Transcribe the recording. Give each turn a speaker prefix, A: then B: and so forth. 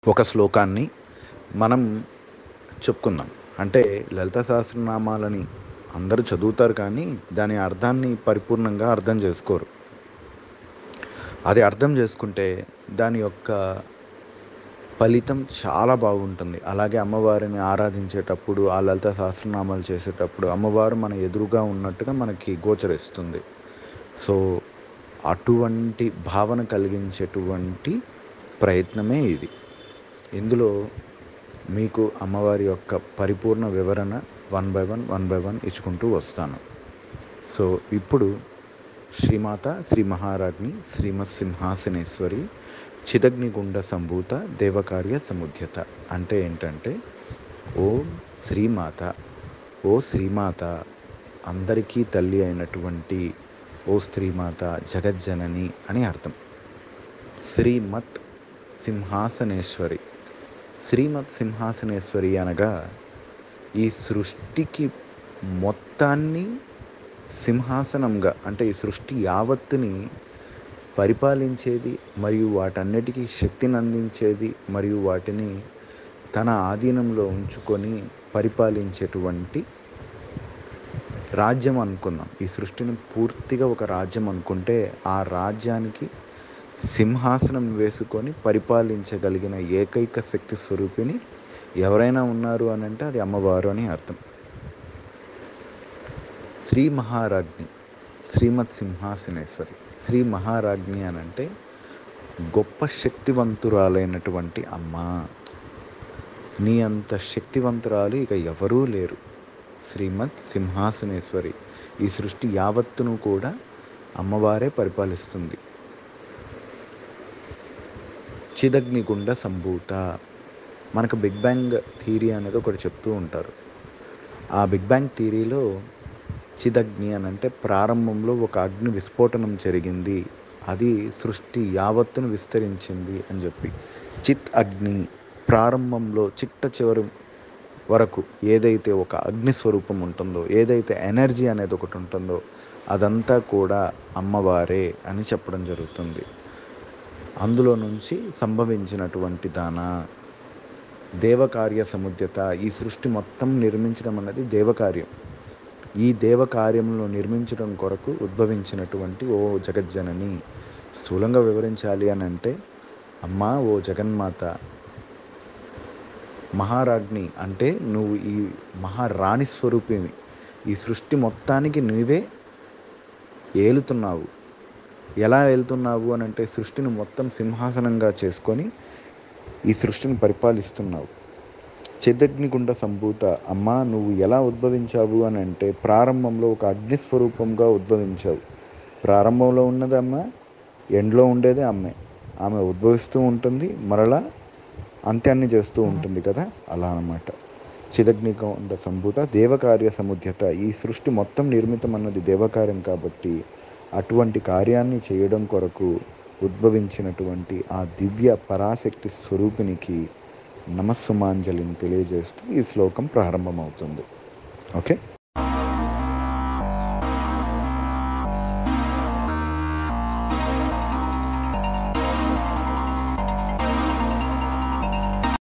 A: ఒక శ్లోకాన్ని మనం చెప్పుకుందాం అంటే లలిత సహస్రనామాలని అందరూ చదువుతారు కానీ దాని అర్థాన్ని పరిపూర్ణంగా అర్థం చేసుకోరు అది అర్థం చేసుకుంటే దాని యొక్క ఫలితం చాలా బాగుంటుంది అలాగే అమ్మవారిని ఆరాధించేటప్పుడు ఆ లలిత సహస్రనామాలు చేసేటప్పుడు అమ్మవారు మన ఎదురుగా ఉన్నట్టుగా మనకి గోచరిస్తుంది సో అటువంటి భావన కలిగించేటువంటి ప్రయత్నమే ఇది ఇందులో మీకు అమ్మవారి యొక్క పరిపూర్ణ వివరణ one by one one by one ఇచ్చుకుంటూ వస్తాను సో ఇప్పుడు శ్రీమాత శ్రీ మహారాజ్ని శ్రీమత్ సింహాసనేశ్వరి చిదగ్నిగుండ సంభూత దేవకార్య సముద్యత అంటే ఏంటంటే ఓం శ్రీమాత ఓ శ్రీమాత అందరికీ తల్లి అయినటువంటి ఓ శ్రీమాత జగజ్జనని అని అర్థం శ్రీమత్ సింహాసనేశ్వరి శ్రీమత్ సింహాసనేశ్వరి అనగా ఈ సృష్టికి మొత్తాన్ని సింహాసనంగా అంటే ఈ సృష్టి యావత్తుని పరిపాలించేది మరియు వాటన్నిటికీ శక్తిని అందించేది మరియు వాటిని తన ఆధీనంలో ఉంచుకొని పరిపాలించేటువంటి రాజ్యం అనుకుందాం ఈ సృష్టిని పూర్తిగా ఒక రాజ్యం అనుకుంటే ఆ రాజ్యానికి సింహాసనం వేసుకొని పరిపాలించగలిగిన ఏకైక శక్తి స్వరూపిణి ఎవరైనా ఉన్నారు అని అంటే అది అమ్మవారు అని అర్థం శ్రీ మహారాజ్ఞి శ్రీమత్ సింహాసనేశ్వరి శ్రీ మహారాజ్ఞి అని అంటే గొప్ప శక్తివంతురాలైనటువంటి అమ్మ నీ అంత శక్తివంతురాలు ఇక ఎవరూ లేరు శ్రీమత్ సింహాసనేశ్వరి ఈ సృష్టి యావత్తును కూడా అమ్మవారే పరిపాలిస్తుంది చిదగ్నిగుండ సంభూత మనకు బిగ్ బ్యాంగ్ థీరీ అనేది ఒకటి చెప్తూ ఉంటారు ఆ బిగ్ బ్యాంగ్ థీరీలో చిదగ్ని అని అంటే ప్రారంభంలో ఒక అగ్ని విస్ఫోటనం జరిగింది అది సృష్టి యావత్తును విస్తరించింది అని చెప్పి చిత్ అగ్ని ప్రారంభంలో చిట్ట చివరి వరకు ఏదైతే ఒక అగ్ని స్వరూపం ఉంటుందో ఏదైతే ఎనర్జీ అనేది ఒకటి ఉంటుందో అదంతా కూడా అమ్మవారే అని చెప్పడం జరుగుతుంది అందులో నుంచి సంభవించినటువంటి దాన దేవకార్య సముద్యత ఈ సృష్టి మొత్తం నిర్మించడం అన్నది దేవకార్యం ఈ దేవకార్యంలో నిర్మించడం కొరకు ఉద్భవించినటువంటి ఓ జగజ్జనని స్థూలంగా వివరించాలి అని అంటే అమ్మా ఓ జగన్మాత మహారాజ్ని అంటే నువ్వు ఈ మహారాణి స్వరూపిణి ఈ సృష్టి మొత్తానికి నువ్వే ఏలుతున్నావు ఎలా వెళ్తున్నావు అని అంటే సృష్టిని మొత్తం సింహాసనంగా చేసుకొని ఈ సృష్టిని పరిపాలిస్తున్నావు చిదగ్నిగుండ సంభూత అమ్మ నువ్వు ఎలా ఉద్భవించావు అని అంటే ప్రారంభంలో ఒక అగ్నిస్వరూపంగా ఉద్భవించావు ప్రారంభంలో ఉన్నది అమ్మ ఎండ్లో ఉండేది అమ్మే ఆమె ఉద్భవిస్తూ ఉంటుంది మరలా అంత్యాన్ని చేస్తూ ఉంటుంది కదా అలా అనమాట చిదగ్నిగుండ సంభూత దేవకార్య సముద్యత ఈ సృష్టి మొత్తం నిర్మితం అన్నది దేవకార్యం కాబట్టి అటువంటి కార్యాన్ని చేయడం కొరకు ఉద్భవించినటువంటి ఆ దివ్య పరాశక్తి స్వరూపినికి నమస్సుమాంజలిని తెలియజేస్తూ ఈ శ్లోకం ప్రారంభమవుతుంది ఓకే